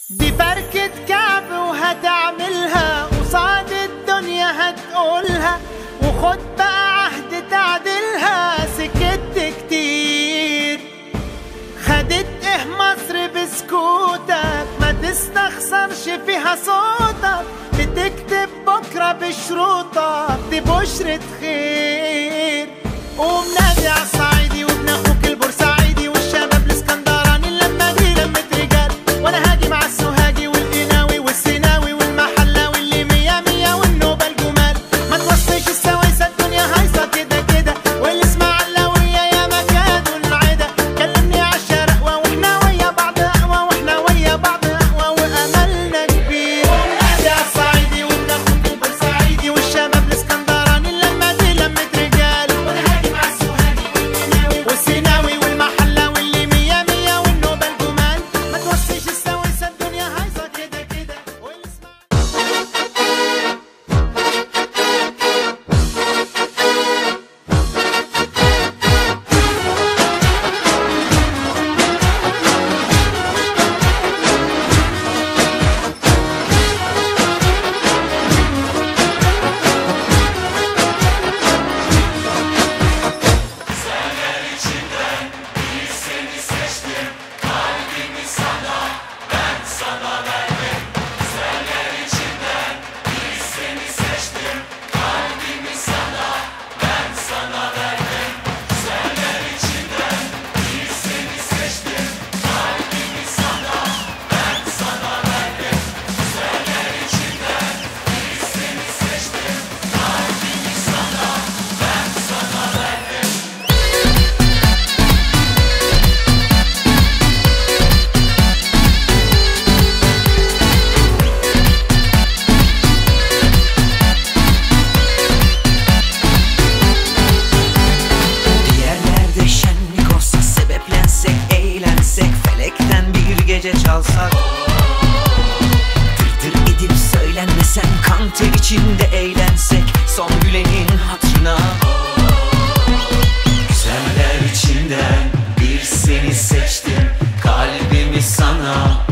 دي فركة كعب وهتعملها قصاد الدنيا هتقولها وخد بقى عهد تعدلها سكت كتير خدت ايه مصر بسكوتك ما تستخسرش فيها صوتك بتكتب بكرة بشروطك دي بشرة خير قوم نادي على الصعيدي وابن اخوك البورسعيدي والشباب الاسكندراني اللمة دي لمة رجال وانا هاجي مع السوهاجي والقناوي والسيناوي والمحلاوي اللي مية مية والنوبة الجمال ما توصيش السويسة الدنيا هايصة كده كده والاسماعيلاوية يا مكان والعدا كلمني عالشرقوة واحنا ويا بعض اقوى واحنا ويا بعض اقوى واملنا كبير نادي على الصعيدي وابن اخوك البورسعيدي والشباب الاسكندراني اللمة دي لمة رجال وانا هاجي مع السوهاجي والقناوي والسيناوي والمحلاوي اللي مية مية والنوبة الجمال ما توصيش السويسة الدنيا هايصة كده كده والاسماعيلاوية Bir yerlerde şenlik olsa Sebeplensek, eğlensek Felekten bir gece çalsak Tır tır edip söylenmesen Kan ter içinde eğlensek Son gülenin hatırına Güzeller içinden bir seni seçtim Kalbimi sana